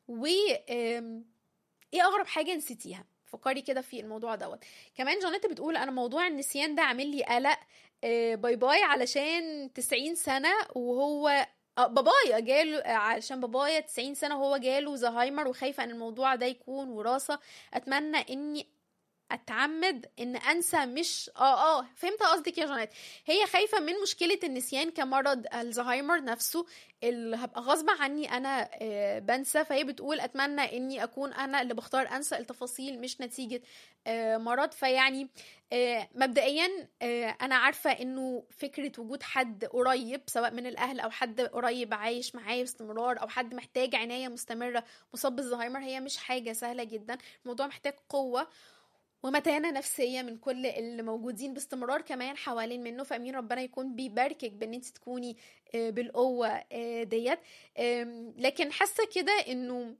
و آم، ايه اغرب حاجه نسيتيها فكري كده في الموضوع دوت كمان جانيت بتقول انا موضوع النسيان ده عامل لي قلق آه، باي باي علشان 90 سنه وهو آه، بابايا جاله آه، علشان بابايا 90 سنه وهو جاله زهايمر وخايفه ان الموضوع ده يكون وراثه اتمنى اني اتعمد ان انسى مش اه اه فهمت قصدك يا جانيت هي خايفه من مشكله النسيان كمرض الزهايمر نفسه اللي هبقى غصب عني انا آه، بنسى فهي بتقول اتمنى اني اكون انا اللي بختار انسى التفاصيل مش نتيجه آه، مرض فيعني آه، مبدئيا آه، انا عارفه انه فكره وجود حد قريب سواء من الاهل او حد قريب عايش معايا باستمرار او حد محتاج عنايه مستمره مصاب بالزهايمر هي مش حاجه سهله جدا الموضوع محتاج قوه ومتانة نفسية من كل اللي موجودين باستمرار كمان حوالين منه فأمين ربنا يكون بيباركك بان انت تكوني آه، بالقوة آه، ديت آم، لكن حاسة كده انه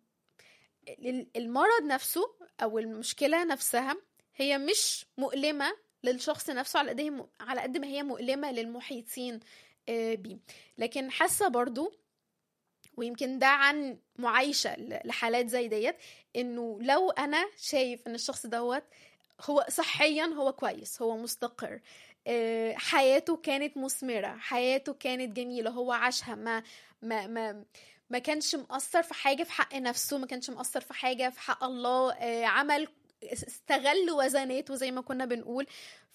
ال- المرض نفسه او المشكلة نفسها هي مش مؤلمة للشخص نفسه على قد هي م- على قد ما هي مؤلمة للمحيطين آه، بيه لكن حاسة برضو ويمكن ده عن معايشة ل- لحالات زي ديت انه لو انا شايف ان الشخص دوت هو صحيا هو كويس هو مستقر آه، حياته كانت مثمرة حياته كانت جميلة هو عاشها ما ما ما ما كانش مقصر في حاجة في حق نفسه ما كانش مقصر في حاجة في حق الله آه، عمل استغل وزناته زي ما كنا بنقول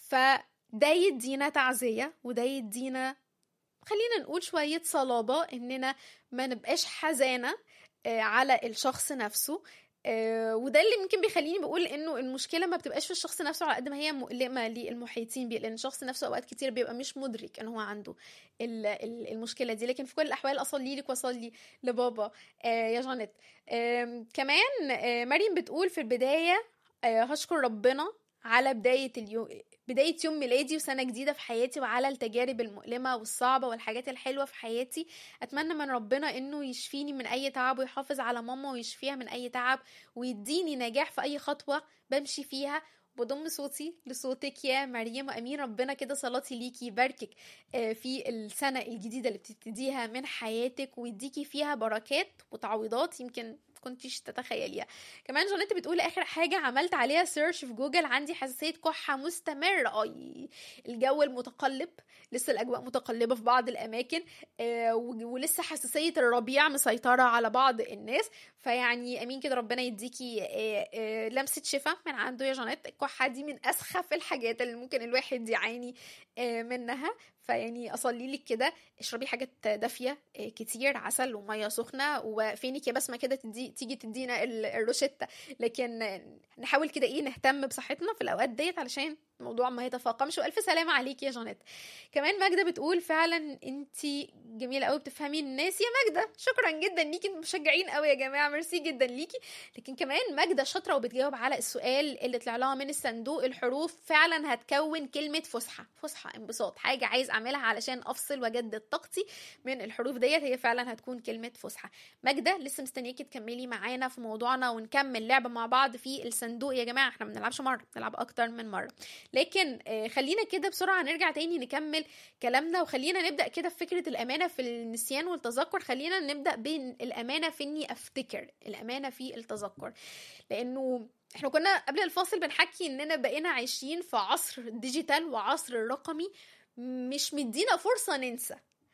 فده يدينا تعزية وده يدينا خلينا نقول شوية صلابة إننا ما نبقاش حزانة آه، على الشخص نفسه آه، وده اللي يمكن بيخليني بقول انه المشكله ما بتبقاش في الشخص نفسه على قد ما هي مؤلمه للمحيطين بيه لان الشخص نفسه اوقات كتير بيبقى مش مدرك ان هو عنده ال- ال- المشكله دي لكن في كل الاحوال اصلي لك واصلي لبابا آه، يا جانيت آم، كمان آه، مريم بتقول في البدايه آه، هشكر ربنا على بدايه اليوم بداية يوم ميلادي وسنة جديدة في حياتي وعلى التجارب المؤلمة والصعبة والحاجات الحلوة في حياتي أتمنى من ربنا إنه يشفيني من أي تعب ويحافظ على ماما ويشفيها من أي تعب ويديني نجاح في أي خطوة بمشي فيها بضم صوتي لصوتك يا مريم وامين ربنا كده صلاتي ليكي يباركك آه، في السنه الجديده اللي بتبتديها من حياتك ويديكي فيها بركات وتعويضات يمكن كنتيش تتخيليها كمان جانيت بتقول اخر حاجه عملت عليها سيرش في جوجل عندي حساسيه كحه مستمره اي الجو المتقلب لسه الاجواء متقلبه في بعض الاماكن آه، و- ولسه حساسيه الربيع مسيطره على بعض الناس فيعني امين كده ربنا يديكي آه، آه، لمسه شفاء من عنده يا جانيت الكحه دي من اسخف الحاجات اللي ممكن الواحد يعاني آه، منها فيعني اصلي لك كده اشربي حاجات دافيه آه، كتير عسل وميه سخنه وفينك يا بسمه كده تدي تيجي تدينا ال- الروشته لكن آه، نحاول كده ايه نهتم بصحتنا في الاوقات ديت علشان الموضوع ما يتفاقمش والف سلامه عليكي يا جانيت كمان ماجده بتقول فعلا انت جميله قوي بتفهمي الناس يا ماجده شكرا جدا ليكي انتوا مشجعين قوي يا جماعه ميرسي جدا ليكي لكن كمان ماجده شاطره وبتجاوب على السؤال اللي طلع لها من الصندوق الحروف فعلا هتكون كلمه فسحه فسحه انبساط حاجه عايز اعملها علشان افصل واجدد طاقتي من الحروف ديت هي فعلا هتكون كلمه فسحه ماجده لسه مستنياكي تكملي معانا في موضوعنا ونكمل لعبه مع بعض في الصندوق يا جماعه احنا ما بنلعبش مره بنلعب اكتر من مره لكن آه، خلينا كده بسرعه نرجع تاني نكمل كلامنا وخلينا نبدا كده في فكره الامانه في النسيان والتذكر خلينا نبدا بين الامانه في اني افتكر الامانه في التذكر لانه احنا كنا قبل الفاصل بنحكي اننا بقينا عايشين في عصر الديجيتال وعصر الرقمي مش مدينا فرصه ننسى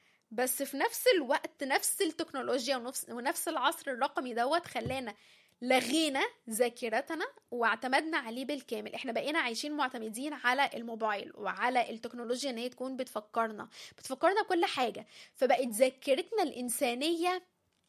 بس في نفس الوقت نفس التكنولوجيا ونفس, ونفس العصر الرقمي دوت خلانا لغينا ذاكرتنا واعتمدنا عليه بالكامل احنا بقينا عايشين معتمدين على الموبايل وعلى التكنولوجيا ان هي تكون بتفكرنا بتفكرنا كل حاجه فبقت ذاكرتنا الانسانيه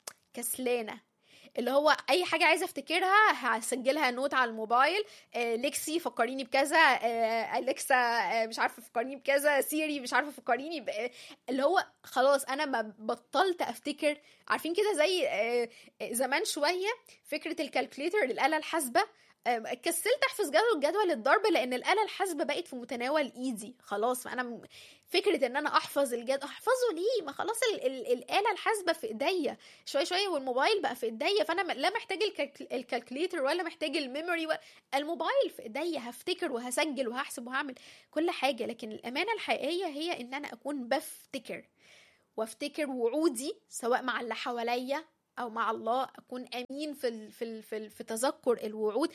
كسلانه اللي هو اي حاجه عايزه افتكرها هسجلها نوت على الموبايل آه ليكسي فكريني بكذا آه اليكسا آه مش عارفه فكريني بكذا سيري مش عارفه فكريني ب... آه، اللي هو خلاص انا ما بطلت افتكر عارفين كده زي آه آه، زمان شويه فكره الكالكوليتر الاله الحاسبه آه، كسلت احفظ جدول جدول الضرب لان الاله الحاسبه بقت في متناول ايدي خلاص فانا م- فكره ان انا احفظ الجدول احفظه ليه ما خلاص ال ال الاله الحاسبه في ايديا شويه شويه والموبايل بقى في ايديا فانا م- لا محتاج الكالك- الكالكوليتر ولا محتاج الميموري و... الموبايل في ايديا هفتكر وهسجل وهحسب وهعمل كل حاجه لكن الامانه الحقيقيه هي ان انا اكون بفتكر وافتكر وعودي سواء مع اللي حواليا او مع الله اكون امين في ال في ال في, ال في تذكر الوعود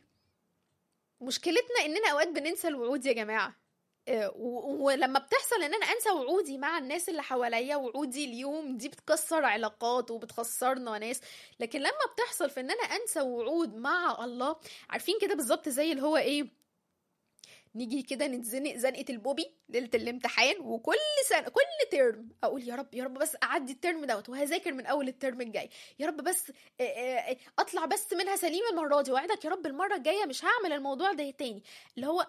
مشكلتنا اننا اوقات بننسى الوعود يا جماعه آه، و- ولما بتحصل ان انا انسى وعودي مع الناس اللي حواليا وعودي اليوم دي بتكسر علاقات وبتخسرنا ناس لكن لما بتحصل في ان انا انسى وعود مع الله عارفين كده بالظبط زي اللي هو ايه نيجي كده نتزنق زنقه البوبي ليله الامتحان وكل سنه كل ترم اقول يا رب يا رب بس اعدي الترم دوت وهذاكر من اول الترم الجاي يا رب بس آه، آه، آه، اطلع بس منها سليمه المره دي واوعدك يا رب المره الجايه مش هعمل الموضوع ده تاني اللي هو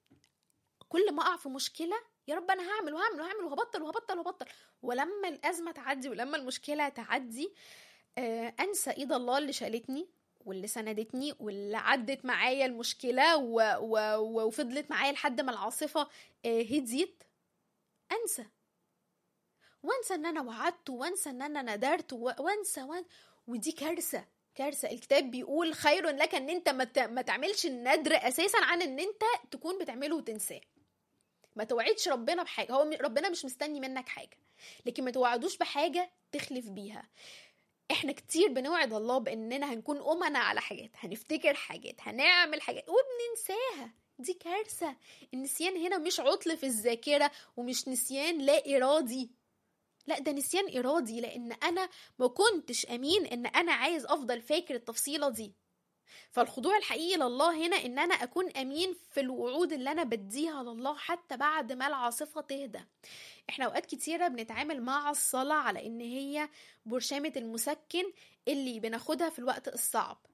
كل ما اقع في مشكله يا رب انا هعمل وهعمل وهعمل وهبطل وهبطل وهبطل ولما الازمه تعدي ولما المشكله تعدي آه، انسى ايد الله اللي شالتني واللي سندتني واللي عدت معايا المشكله و... و... و- وفضلت معايا لحد ما العاصفه آه، هديت انسى وانسى ان انا وعدت وانسى ان انا ندرت و- وانسى وان... ودي كارثه كارثه الكتاب بيقول خير لك ان انت ما, ت... ما تعملش الندر اساسا عن ان انت تكون بتعمله وتنساه ما توعدش ربنا بحاجه هو م- ربنا مش مستني منك حاجه لكن ما توعدوش بحاجه تخلف بيها احنا كتير بنوعد الله باننا هنكون امنا على حاجات هنفتكر حاجات هنعمل حاجات وبننساها دي كارثه النسيان هنا مش عطل في الذاكره ومش نسيان لا ارادي لا ده نسيان ارادي لان انا ما كنتش امين ان انا عايز افضل فاكر التفصيله دي فالخضوع الحقيقي لله هنا ان انا اكون امين في الوعود اللي انا بديها لله حتى بعد ما العاصفه تهدى احنا اوقات كتيره بنتعامل مع الصلاه على ان هي برشامه المسكن اللي بناخدها في الوقت الصعب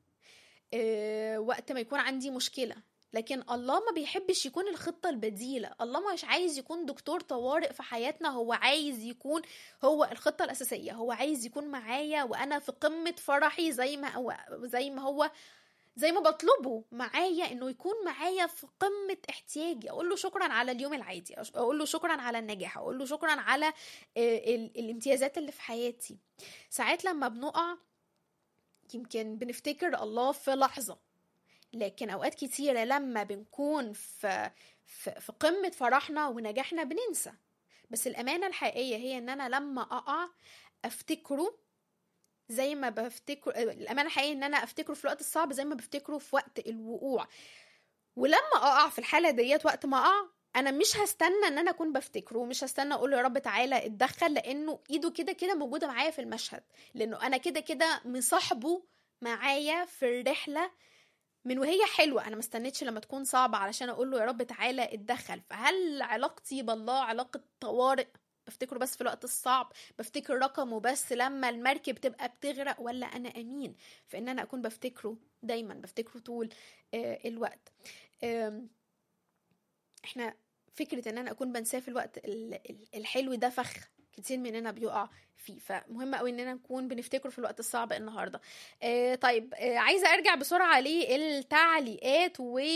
اه وقت ما يكون عندي مشكله لكن الله ما بيحبش يكون الخطة البديلة الله مش عايز يكون دكتور طوارئ في حياتنا هو عايز يكون هو الخطة الأساسية هو عايز يكون معايا وأنا في قمة فرحي زي ما هو زي ما هو زي ما بطلبه معايا انه يكون معايا في قمه احتياجي اقول له شكرا على اليوم العادي اقول له شكرا على النجاح اقول له شكرا على آه، ال- الامتيازات اللي في حياتي ساعات لما بنقع يمكن بنفتكر الله في لحظه لكن اوقات كتيره لما بنكون في في, في قمه فرحنا ونجاحنا بننسى بس الامانه الحقيقيه هي ان انا لما اقع افتكره زي ما بفتكر الامانه الحقيقيه ان انا افتكره في الوقت الصعب زي ما بفتكره في وقت الوقوع ولما اقع في الحاله ديت وقت ما اقع انا مش هستنى ان انا اكون بفتكره ومش هستنى اقول له يا رب تعالى اتدخل لانه ايده كده كده موجوده معايا في المشهد لانه انا كده كده مصاحبه معايا في الرحله من وهي حلوه انا ما استنيتش لما تكون صعبه علشان اقول له يا رب تعالى اتدخل فهل علاقتي بالله علاقه طوارئ بفتكره بس في الوقت الصعب بفتكر رقمه بس لما المركب تبقى بتغرق ولا انا امين في ان انا اكون بفتكره دايما بفتكره طول آه، الوقت آم، احنا فكرة ان انا اكون بنساه في الوقت ال- ال- الحلو ده فخ كتير مننا بيقع فيه فمهم قوي اننا نكون بنفتكره في الوقت الصعب النهارده آه طيب آه عايزه ارجع بسرعه للتعليقات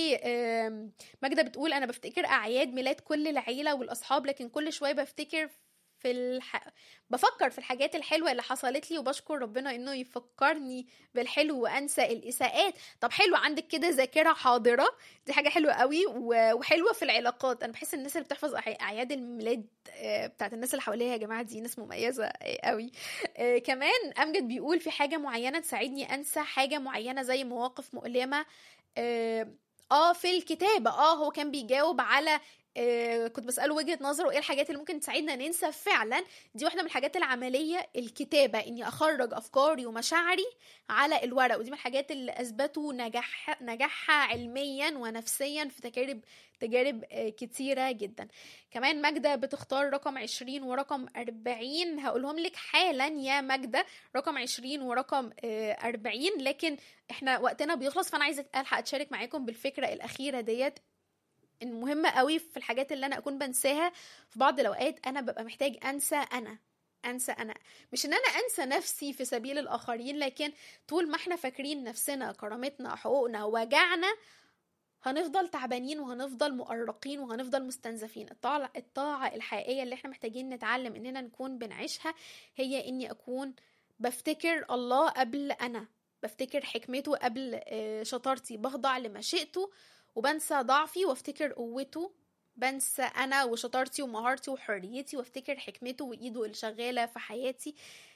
وماجده بتقول انا بفتكر اعياد ميلاد كل العيله والاصحاب لكن كل شويه بفتكر في الح... بفكر في الحاجات الحلوه اللي حصلت لي وبشكر ربنا انه يفكرني بالحلو وانسى الاساءات طب حلو عندك كده ذاكره حاضره دي حاجه حلوه قوي و- وحلوه في العلاقات انا بحس الناس اللي بتحفظ أع- اعياد الميلاد آه، بتاعت الناس اللي حواليها يا جماعه دي ناس مميزه آه، قوي آه، كمان امجد بيقول في حاجه معينه تساعدني انسى حاجه معينه زي مواقف مؤلمه اه آه، في الكتابه اه هو كان بيجاوب على آه كنت بسأله وجهة نظره ايه الحاجات اللي ممكن تساعدنا ننسى فعلا دي واحدة من الحاجات العملية الكتابة اني اخرج افكاري ومشاعري على الورق ودي من الحاجات اللي اثبتوا نجاح نجاحها علميا ونفسيا في تجارب تجارب آه، كتيرة جدا كمان ماجدة بتختار رقم 20 ورقم 40 هقولهم لك حالا يا ماجدة رقم 20 ورقم آه، 40 لكن احنا وقتنا بيخلص فانا عايزة الحق اتشارك معاكم بالفكرة الاخيرة ديت إن مهمة قوي في الحاجات اللي انا اكون بنساها في بعض الاوقات انا ببقى محتاج انسى انا انسى انا مش ان انا انسى نفسي في سبيل الاخرين لكن طول ما احنا فاكرين نفسنا كرامتنا حقوقنا وجعنا هنفضل تعبانين وهنفضل مؤرقين وهنفضل مستنزفين الطاعة, الطاعة الحقيقية اللي احنا محتاجين نتعلم اننا نكون بنعيشها هي اني اكون بفتكر الله قبل انا بفتكر حكمته قبل آه، شطارتي بخضع لمشيئته وبنسى ضعفي وافتكر قوته بنسى انا وشطارتي ومهارتي وحريتي وافتكر حكمته وايده اللي شغاله في حياتي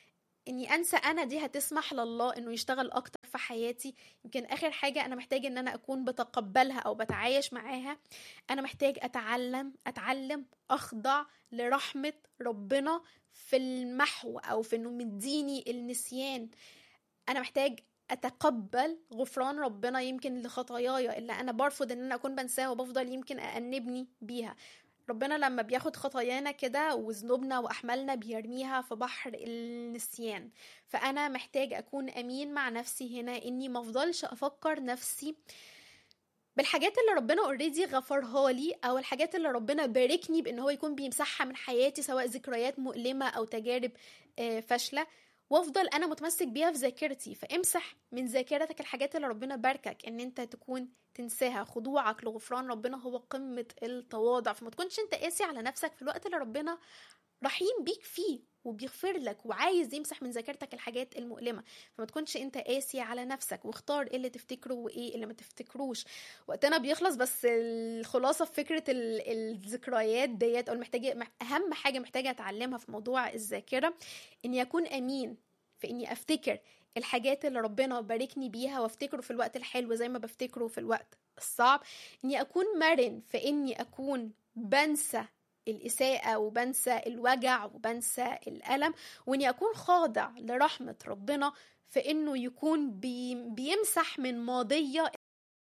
اني انسى انا دي هتسمح لله انه يشتغل اكتر في حياتي يمكن اخر حاجه انا محتاج ان انا اكون بتقبلها او بتعايش معاها انا محتاج اتعلم اتعلم اخضع لرحمه ربنا في المحو او في انه مديني النسيان انا محتاج اتقبل غفران ربنا يمكن لخطاياي اللي انا برفض ان انا اكون بنساها وبفضل يمكن أأنبني بيها ربنا لما بياخد خطايانا كده وذنوبنا واحمالنا بيرميها في بحر النسيان فانا محتاج اكون امين مع نفسي هنا اني مفضلش افكر نفسي بالحاجات اللي ربنا اوريدي غفرها لي او الحاجات اللي ربنا باركني بان هو يكون بيمسحها من حياتي سواء ذكريات مؤلمه او تجارب فاشله وافضل انا متمسك بيها في ذاكرتي فامسح من ذاكرتك الحاجات اللي ربنا باركك ان انت تكون تنساها خضوعك لغفران ربنا هو قمه التواضع فما تكونش انت قاسي على نفسك في الوقت اللي ربنا رحيم بيك فيه وبيغفر لك وعايز يمسح من ذاكرتك الحاجات المؤلمه فما تكونش انت قاسي على نفسك واختار ايه اللي تفتكره وايه اللي ما تفتكروش وقتنا بيخلص بس الخلاصه في فكره الذكريات ديت او المحتاجه اهم حاجه محتاجه اتعلمها في موضوع الذاكره اني اكون امين في اني افتكر الحاجات اللي ربنا باركني بيها وافتكره في الوقت الحلو زي ما بفتكره في الوقت الصعب اني اكون مرن في اني اكون بنسى الإساءة وبنسى الوجع وبنسى الألم وإني أكون خاضع لرحمة ربنا في إنه يكون بي بيمسح من ماضية